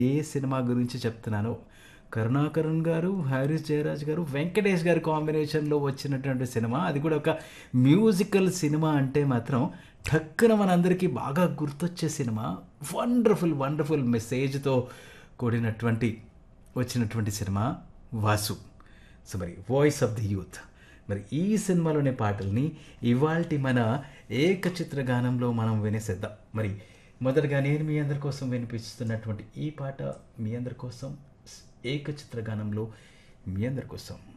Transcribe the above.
ఏ cinema గురించి చెప్తున్నాను కరుణాకరణ్ గారు హారిస్ జయరాజ్ గారు వెంకటేష్ గారి కాంబినేషన్లో వచ్చినటువంటి సినిమా అది కూడా ఒక మ్యూజికల్ సినిమా అంటే మాత్రం టక్కున మనందరికీ బాగా గుర్తొచ్చే సినిమా వండర్ఫుల్ వండర్ఫుల్ మెసేజ్తో కూడినటువంటి వచ్చినటువంటి సినిమా వాసు సో మరి వాయిస్ ఆఫ్ ది యూత్ మరి ఈ సినిమాలోని పాటల్ని ఇవాల్టి మన ఏకచిత్ర గానంలో మనం వినేసేద్దాం మరి మొదటగా నేను మీ అందరి కోసం వినిపిస్తున్నటువంటి ఈ పాట మీ అందరి కోసం ఏకచిత్ర గానంలో మీ అందరి కోసం